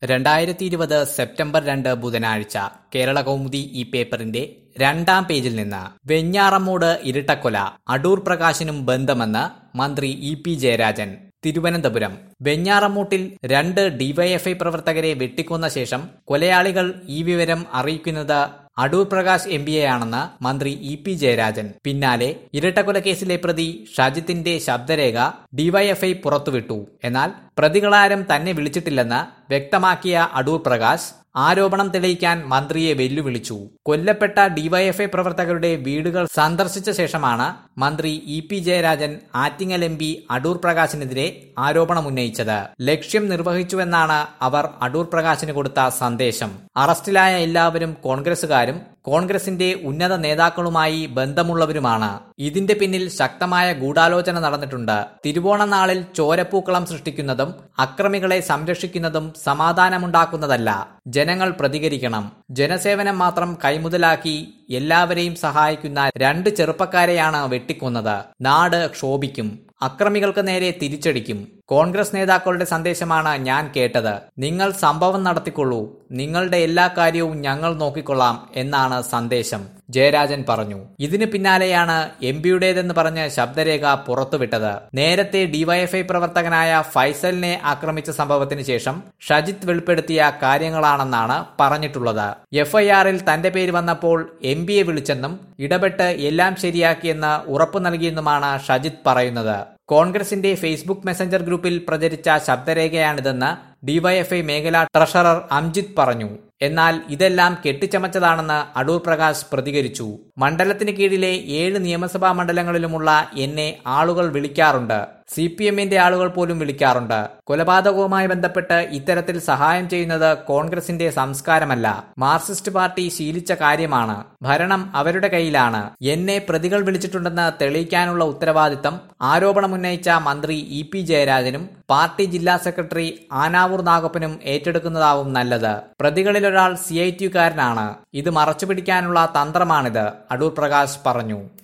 രണ്ടായിരത്തി ഇരുപത് സെപ്റ്റംബർ രണ്ട് ബുധനാഴ്ച കേരള കൗമുദി ഈ പേപ്പറിന്റെ രണ്ടാം പേജിൽ നിന്ന് വെഞ്ഞാറമ്മൂട് ഇരട്ടക്കൊല അടൂർ പ്രകാശിനും ബന്ധമെന്ന് മന്ത്രി ഇ പി ജയരാജൻ തിരുവനന്തപുരം വെഞ്ഞാറമ്മൂട്ടിൽ രണ്ട് ഡിവൈഎഫ്ഐ പ്രവർത്തകരെ വെട്ടിക്കൊന്ന ശേഷം കൊലയാളികൾ ഈ വിവരം അറിയിക്കുന്നത് അടൂർ പ്രകാശ് എം പിയെയാണെന്ന് മന്ത്രി ഇ പി ജയരാജൻ പിന്നാലെ ഇരട്ടക്കൊലക്കേസിലെ പ്രതി ഷാജിത്തിന്റെ ശബ്ദരേഖ ഡിവൈഎഫ്ഐ പുറത്തുവിട്ടു എന്നാൽ പ്രതികളാരും തന്നെ വിളിച്ചിട്ടില്ലെന്ന് വ്യക്തമാക്കിയ അടൂർ പ്രകാശ് ആരോപണം തെളിയിക്കാൻ മന്ത്രിയെ വെല്ലുവിളിച്ചു കൊല്ലപ്പെട്ട ഡിവൈഎഫ്ഐ പ്രവർത്തകരുടെ വീടുകൾ സന്ദർശിച്ച ശേഷമാണ് മന്ത്രി E P Jayarajan Attingal M P Adoor പ്രകാശിനെതിരെ ആരോപണമുന്നയിച്ചത് ലക്ഷ്യം നിർവഹിച്ചുവെന്നാണ് അവർ അടൂർ പ്രകാശിന് കൊടുത്ത സന്ദേശം അറസ്റ്റിലായ എല്ലാവരും കോൺഗ്രസുകാരും കോൺഗ്രസിന്റെ ഉന്നത നേതാക്കളുമായി ബന്ധമുള്ളവരുമാണ് ഇതിന്റെ പിന്നിൽ ശക്തമായ ഗൂഢാലോചന നടന്നിട്ടുണ്ട് തിരുവോണ നാളിൽ ചോരപ്പൂക്കളം സൃഷ്ടിക്കുന്നതും അക്രമികളെ സംരക്ഷിക്കുന്നതും സമാധാനമുണ്ടാക്കുന്നതല്ല ജനങ്ങൾ പ്രതികരിക്കണം ജനസേവനം മാത്രം കൈമുതലാക്കി എല്ലാവരെയും സഹായിക്കുന്ന രണ്ട് ചെറുപ്പക്കാരെയാണ് വെട്ടിക്കൊന്നത് നാട് ക്ഷോഭിക്കും അക്രമികൾക്ക് നേരെ തിരിച്ചടിക്കും കോൺഗ്രസ് നേതാക്കളുടെ സന്ദേശമാണ് ഞാൻ കേട്ടത് നിങ്ങൾ സംഭവം നടത്തിക്കൊള്ളൂ നിങ്ങളുടെ എല്ലാ കാര്യവും ഞങ്ങൾ നോക്കിക്കൊള്ളാം എന്നാണ് സന്ദേശം ജയരാജൻ പറഞ്ഞു ഇതിന് പിന്നാലെയാണ് എം പിയുടേതെന്ന് പറഞ്ഞ് ശബ്ദരേഖ പുറത്തുവിട്ടത് നേരത്തെ ഡിവൈഎഫ്ഐ പ്രവർത്തകനായ ഫൈസലിനെ ആക്രമിച്ച സംഭവത്തിന് ശേഷം ഷജിത് വെളിപ്പെടുത്തിയ കാര്യങ്ങളാണെന്നാണ് പറഞ്ഞിട്ടുള്ളത് എഫ്ഐആറിൽ തന്റെ പേര് വന്നപ്പോൾ എം പിയെ വിളിച്ചെന്നും ഇടപെട്ട് എല്ലാം ശരിയാക്കിയെന്ന് ഉറപ്പു നൽകിയെന്നുമാണ് ഷജിത് പറയുന്നത് കോൺഗ്രസിന്റെ ഫേസ്ബുക്ക് മെസഞ്ചർ ഗ്രൂപ്പിൽ പ്രചരിച്ച ശബ്ദരേഖയാണിതെന്ന് ഡിവൈഎഫ്ഐ മേഖലാ ട്രഷറർ അംജിത് പറഞ്ഞു എന്നാൽ ഇതെല്ലാം കെട്ടിച്ചമച്ചതാണെന്ന് അടൂർ പ്രകാശ് പ്രതികരിച്ചു മണ്ഡലത്തിന് കീഴിലെ ഏഴ് നിയമസഭാ മണ്ഡലങ്ങളിലുമുള്ള എന്നെ ആളുകൾ വിളിക്കാറുണ്ട് സി പി എമ്മിന്റെ ആളുകൾ പോലും വിളിക്കാറുണ്ട് കൊലപാതകവുമായി ബന്ധപ്പെട്ട് ഇത്തരത്തിൽ സഹായം ചെയ്യുന്നത് കോൺഗ്രസിന്റെ സംസ്കാരമല്ല മാർക്സിസ്റ്റ് പാർട്ടി ശീലിച്ച കാര്യമാണ് ഭരണം അവരുടെ കയ്യിലാണ് എന്നെ പ്രതികൾ വിളിച്ചിട്ടുണ്ടെന്ന് തെളിയിക്കാനുള്ള ഉത്തരവാദിത്തം ആരോപണമുന്നയിച്ച മന്ത്രി ഇ പി ജയരാജനും പാർട്ടി ജില്ലാ സെക്രട്ടറി ആനാവൂർ നാഗപ്പനും ഏറ്റെടുക്കുന്നതാവും നല്ലത് പ്രതികളിലൊരാൾ സി ഐ ടിയുകാരനാണ് ഇത് മറച്ചുപിടിക്കാനുള്ള തന്ത്രമാണിത് അടൂർ പ്രകാശ് പറഞ്ഞു